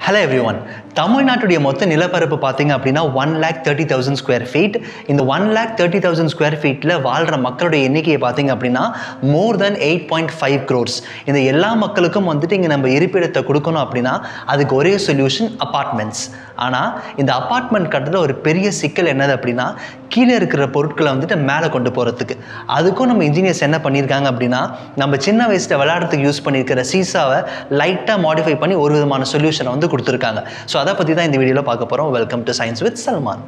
hello every one தமிழ்நாட்டுடைய மொத்த நிலப்பரப்பு பார்த்தீங்க அப்படின்னா one lakh thirty thousand square feet இந்த one lakh thirty thousand square ஃபீட்டில் வாழ்கிற மக்களுடைய எண்ணிக்கையை பார்த்தீங்க அப்படின்னா more than eight point five crores இந்த எல்லா மக்களுக்கும் வந்துட்டு இங்கே நம்ம இருப்பிடத்தை கொடுக்கணும் அப்படின்னா அதுக்கு ஒரே சொல்யூஷன் அப்பார்ட்மெண்ட்ஸ் ஆனால் இந்த அப்பார்ட்மெண்ட் கட்டுறதுல ஒரு பெரிய சிக்கல் என்னது அப்படின்னா கீழே இருக்கிற பொருட்களை வந்துட்டு மேலே கொண்டு போகிறதுக்கு அதுக்கும் நம்ம இன்ஜினியர்ஸ் என்ன பண்ணியிருக்காங்க அப்படின்னா நம்ம சின்ன வயசில் விளையாடுறதுக்கு யூஸ் பண்ணியிருக்கிற சீசாவை லைட்டாக மாடிஃபை பண்ணி ஒரு விதமான சொல்யூஷனை வந்து கொடுத்துருக்காங்க ஸோ அதை பற்றி தான் இந்த வீடியோவில் பார்க்க போகிறோம் welcome to science with Salman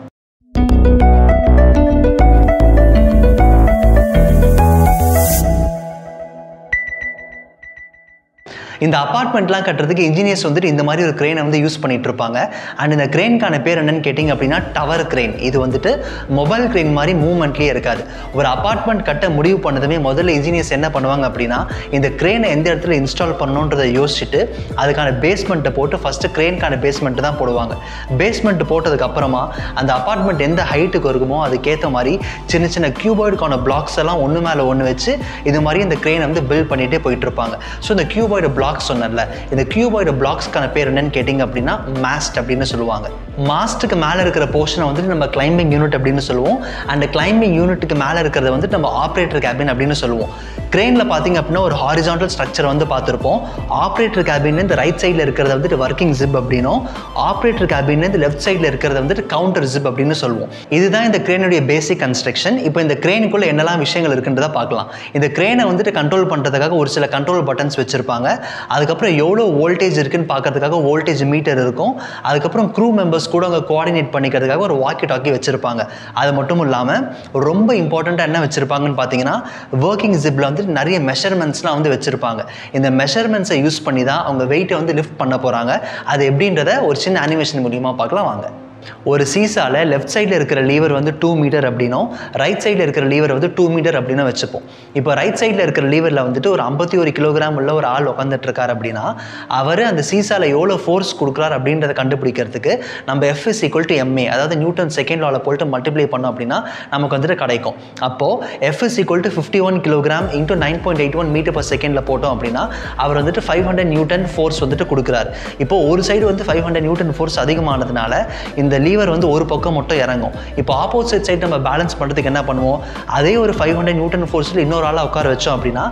இந்த அப்பார்ட்மெண்ட்லாம் கட்டுறதுக்கு இன்ஜினியர்ஸ் வந்துட்டு இந்த மாதிரி ஒரு கிரெயினை வந்து யூஸ் பண்ணிட்டு இருப்பாங்க அண்ட் இந்த கிரெயின்கான பேர் என்னன்னு கேட்டிங்க அப்படின்னா டவர் கிரெயின் இது வந்துட்டு மொபைல் கிரெயின் மாதிரி மூவ்மெண்ட்லேயே இருக்காது ஒரு அப்பார்ட்மெண்ட் கட்ட முடிவு பண்ணதுமே முதல்ல இன்ஜினியர்ஸ் என்ன பண்ணுவாங்க அப்படின்னா இந்த கிரெயினை எந்த இடத்துல இன்ஸ்டால் பண்ணணுன்றதை யோசிச்சுட்டு அதுக்கான பேஸ்மெண்ட்டை போட்டு ஃபஸ்ட்டு கிரெயின்கான பேஸ்மெண்ட்டு தான் போடுவாங்க பேஸ்மெண்ட் போட்டதுக்கு அப்புறமா அந்த அப்பார்ட்மெண்ட் எந்த ஹைட்டுக்கு இருக்குமோ அதுக்கேற்ற மாதிரி சின்ன சின்ன கியூபாய்டுக்கான பிளாக்ஸ் எல்லாம் ஒன்று மேலே ஒன்று வச்சு இது மாதிரி இந்த கிரெயினை வந்து பில்ட் பண்ணிகிட்டே போயிட்டு இருப்பாங்க ஸோ இந்த கியூபாய்டு பிளாக்ஸ் சொன்னல இந்த கியூபாய்டு பிளாக்ஸ்க்கான பேர் என்னன்னு கேட்டிங்க அப்படின்னா மாஸ்ட் அப்படின்னு சொல்லுவாங்க மாஸ்ட்டுக்கு மேலே இருக்கிற போர்ஷனை வந்துட்டு நம்ம கிளைம்பிங் யூனிட் அப்படின்னு சொல்லுவோம் அண்ட் கிளைம்பிங் யூனிட்டுக்கு மேலே இருக்கிறத வந்துட்டு நம்ம ஆப்ரேட்டர் கேபின் அப்படின்னு சொல்லுவோம் க்ரெயினில் பார்த்தீங்க அப்படின்னா ஒரு ஹாரிசான்டல் ஸ்ட்ரக்சர் வந்து பார்த்துருப்போம் ஆப்ரேட்டர் கேபின் இந்த ரைட் சைடில் இருக்கிறத வந்துட்டு ஒர்க்கிங் ஜிப் அப்படின்னும் ஆப்ரேட்டர் கேபின் இந்த லெஃப்ட் சைடில் இருக்கிறத வந்துட்டு கவுண்டர் ஜிப் அப்படின்னு சொல்லுவோம் இதுதான் இந்த கிரேனுடைய பேசிக் கன்ஸ்ட்ரக்ஷன் இப்போ இந்த கிரேனுக்குள்ள என்னெல்லாம் விஷயங்கள் இருக்குன்றதை பார்க்கலாம் இந்த கிரேனை வந்துட்டு கண்ட்ரோல் பண்ணுறதுக்காக ஒரு சில கண்ட்ரோல் பட்டன்ஸ் வச்சுருப்பாங்க அதுக்கப்புறம் எவ்வளோ வோல்டேஜ் இருக்குன்னு பார்க்கறதுக்காக வோல்டேஜ் மீட்டர் இருக்கும் அதுக்கப்புறம் க்ரூ மெம்பர்ஸ் கூட அவங்க கோஆர்டினேட் பண்ணிக்கிறதுக்காக ஒரு வாக்கி டாக்கி வச்சுருப்பாங்க அது மட்டும் இல்லாமல் ரொம்ப இம்பார்ட்டண்ட்டாக என்ன வச்சுருப்பாங்கன்னு பார்த்தீங்கன்னா ஒர்க்கிங் ஜிப்பில் வந்து நிறைய மெஷர்மெண்ட்ஸ்லாம் வந்து வச்சுருப்பாங்க இந்த மெஷர்மெண்ட்ஸை யூஸ் பண்ணி தான் அவங்க வெயிட்டை வந்து லிஃப்ட் பண்ண போகிறாங்க அது எப்படின்றத ஒரு சின்ன அனிமேஷன் மூலியமாக பார்க்கலாம் வாங்க ஒரு சீசால லெஃப்ட் சைடில் இருக்கிற லீவர் வந்து டூ மீட்டர் அப்படின்னும் ரைட் சைடில் இருக்கிற லீவர் வந்து டூ மீட்டர் அப்படின்னு வச்சுப்போம் இப்போ ரைட் சைடில் இருக்கிற லீவரில் வந்துட்டு ஒரு ஐம்பத்தி ஒரு கிலோகிராம் உள்ள ஒரு ஆள் உட்காந்துட்டு இருக்கார் அப்படின்னா அவர் அந்த சீசால எவ்வளோ ஃபோர்ஸ் கொடுக்குறார் அப்படின்றத கண்டுபிடிக்கிறதுக்கு நம்ம F is equal to MA அதாவது நியூட்டன் செகண்ட் லாவில் போட்டு மல்டிப்ளை பண்ணோம் அப்படின்னா நமக்கு வந்துட்டு கிடைக்கும் அப்போது F is equal to fifty one kilogram into nine point eight one metre per செகண்டில் போட்டோம் அப்படின்னா அவர் வந்துட்டு ஃபைவ் ஹண்ட்ரட் நியூட்டன் ஃபோர்ஸ் வந்துட்டு கொடுக்குறாரு இப்போ ஒரு சைடு வந்து ஃபைவ் ஹண்ட்ரட் நியூட்டன் ஃபோர்ஸ் அதிகமானதுனால இந்த லீவர் வந்து ஒரு பக்கம் மட்டும் இறங்கும் இப்போ ஆப்போசிட் சைடு நம்ம பேலன்ஸ் பண்ணுறதுக்கு என்ன பண்ணுவோம் அதே ஒரு ஃபைவ் ஹண்ட்ரட் நியூட்டன் ஃபோர்ஸில் இன்னொரு ஆளாக உட்கார வச்சோம் அப்படின்னா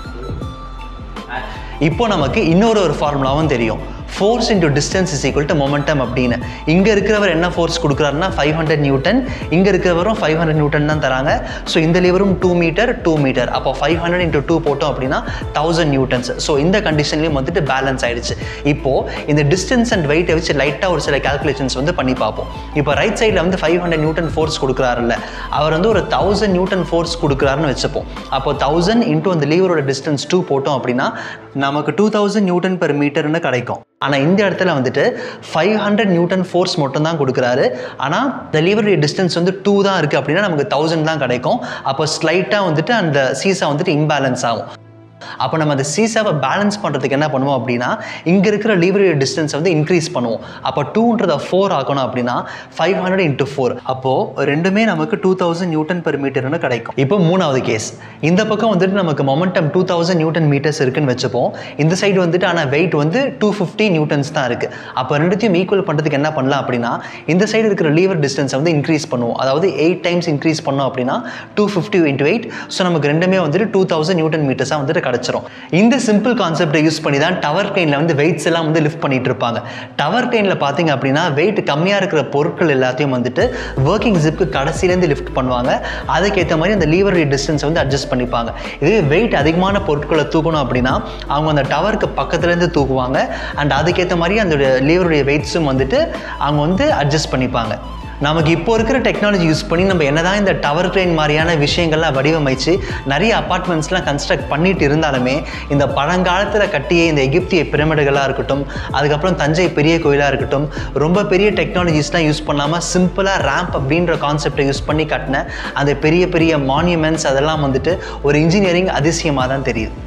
இப்போ நமக்கு இன்னொரு ஒரு ஃபார்முலாவும் தெரியும் force into distance is equal to momentum அப்படின்னு இங்கே இருக்கிறவர் என்ன ஃபோர்ஸ் கொடுக்குறாருன்னா ஃபைவ் ஹண்ட்ரட் நியூட்டன் இங்கே இருக்கிறவரும் ஃபைவ் ஹண்ட்ரட் நியூட்டன் தான் தராங்க ஸோ இந்த லிவரும் டூ மீட்டர் டூ மீட்டர் அப்போ ஃபைவ் ஹண்ட்ரட் இன்டூ டூ போட்டோம் அப்படின்னா தௌசண்ட் நியூட்டன்ஸ் ஸோ இந்த கண்டிஷன்லையும் வந்துட்டு பேலன்ஸ் ஆயிடுச்சு இப்போது இந்த டிஸ்டன்ஸ் அண்ட் வெயிட்டை வச்சு லைட்டாக ஒரு சில கேல்குலேஷன்ஸ் வந்து பண்ணி பார்ப்போம் இப்போ ரைட் சைடில் வந்து ஃபைவ் ஹண்ட்ரட் நியூட்டன் ஃபோர்ஸ் கொடுக்குறாருல்ல அவர் வந்து ஒரு தௌசண்ட் நியூட்டன் ஃபோர்ஸ் கொடுக்குறாருன்னு வச்சுப்போம் அப்போ தௌசண்ட் இன்டூ அந்த லீவரோட டிஸ்டன்ஸ் டூ போட்டோம் அப்படின்னா நமக்கு டூ தௌசண்ட் நியூட்டன் பெர் மீட்டர்னு கிடைக்கும் ஆனால் இந்த இடத்துல வந்துட்டு ஃபைவ் ஹண்ட்ரட் நியூட்டன் ஃபோர்ஸ் மட்டும் தான் கொடுக்குறாரு ஆனால் இந்த லீவருடைய டிஸ்டன்ஸ் வந்து டூ தான் இருக்குது அப்படின்னா நமக்கு தௌசண்ட் தான் கிடைக்கும் அப்போ ஸ்லைட்டாக வந்துட்டு அந்த சீசா வந்துட்டு இம்பேலன்ஸ் ஆகும் அப்போ நம்ம அந்த சீசாவை பேலன்ஸ் பண்ணுறதுக்கு என்ன பண்ணுவோம் அப்படின்னா இங்கே இருக்கிற லீவரி டிஸ்டன்ஸ் வந்து இன்க்ரீஸ் பண்ணுவோம் அப்போ டூன்றதை ஃபோர் ஆக்கணும் அப்படின்னா ஃபைவ் ஹண்ட்ரட் இன்ட்டு ஃபோர் அப்போது ரெண்டுமே நமக்கு டூ தௌசண்ட் நியூட்டன் பெர் மீட்டர்னு கிடைக்கும் இப்போ மூணாவது கேஸ் இந்த பக்கம் வந்துட்டு நமக்கு momentum two thousand newton metres இருக்குன்னு வச்சுப்போம் இந்த சைடு வந்துட்டு ஆனால் வெயிட் வந்து டூ ஃபிஃப்டி நியூட்டன்ஸ் தான் இருக்குது அப்போ ரெண்டுத்தையும் ஈக்குவல் பண்ணுறதுக்கு என்ன பண்ணலாம் அப்படின்னா இந்த சைடு இருக்கிற லீவர் டிஸ்டன்ஸை வந்து இன்க்ரீஸ் பண்ணுவோம் அதாவது எயிட் டைம்ஸ் இன்க்ரீஸ் பண்ணோம் அப்படின்னா two fifty into eight so நமக்கு ரெண்டுமே வந்துட்டு டூ தௌசண்ட் நியூட்டன் மீட்டர்ஸாக வந்துட்டு கிடச்சிரும் இந்த சிம்பிள் கான்செப்டை யூஸ் பண்ணி தான் டவர் ட்ரெயினில் வந்து வெயிட்ஸ் எல்லாம் வந்து லிஃப்ட் பண்ணிட்டு இருப்பாங்க டவர் ட்ரெயினில் பார்த்தீங்க அப்படின்னா வெயிட் கம்மியாக இருக்கிற பொருட்கள் எல்லாத்தையும் வந்துட்டு ஒர்க்கிங் ஜிப்க்கு கடைசியிலேருந்து லிஃப்ட் பண்ணுவாங்க அதுக்கேற்ற மாதிரி அந்த லீவர் டிஸ்டன்ஸ் வந்து அட்ஜஸ்ட் பண்ணிப்பாங்க இதே வெயிட் அதிகமான பொருட்களை தூக்கணும் அப்படின்னா அவங்க அந்த டவருக்கு பக்கத்துலேருந்து தூக்குவாங்க அண்ட் அதுக்கேற்ற மாதிரி அந்த லீவருடைய வெயிட்ஸும் வந்துட்டு அவங்க வந்து அட்ஜஸ்ட் பண்ணிப்பாங்க நமக்கு இப்போ இருக்கிற டெக்னாலஜி யூஸ் பண்ணி நம்ம என்னதான் இந்த டவர் ட்ரெயின் மாதிரியான விஷயங்கள்லாம் வடிவமைச்சு நிறைய அப்பார்ட்மெண்ட்ஸ்லாம் கன்ஸ்ட்ரக்ட் பண்ணிட்டு இருந்தாலுமே இந்த பழங்காலத்தில் கட்டிய இந்த எகிப்திய பிரமிடுகளாக இருக்கட்டும் அதுக்கப்புறம் தஞ்சை பெரிய கோயிலாக இருக்கட்டும் ரொம்ப பெரிய டெக்னாலஜிஸ்லாம் யூஸ் பண்ணாமல் சிம்பிளாக ரேம்ப் அப்படின்ற கான்செப்டை யூஸ் பண்ணி கட்டின அந்த பெரிய பெரிய மான்யூமெண்ட்ஸ் அதெல்லாம் வந்துட்டு ஒரு இன்ஜினியரிங் அதிசயமாக தான் தெரியுது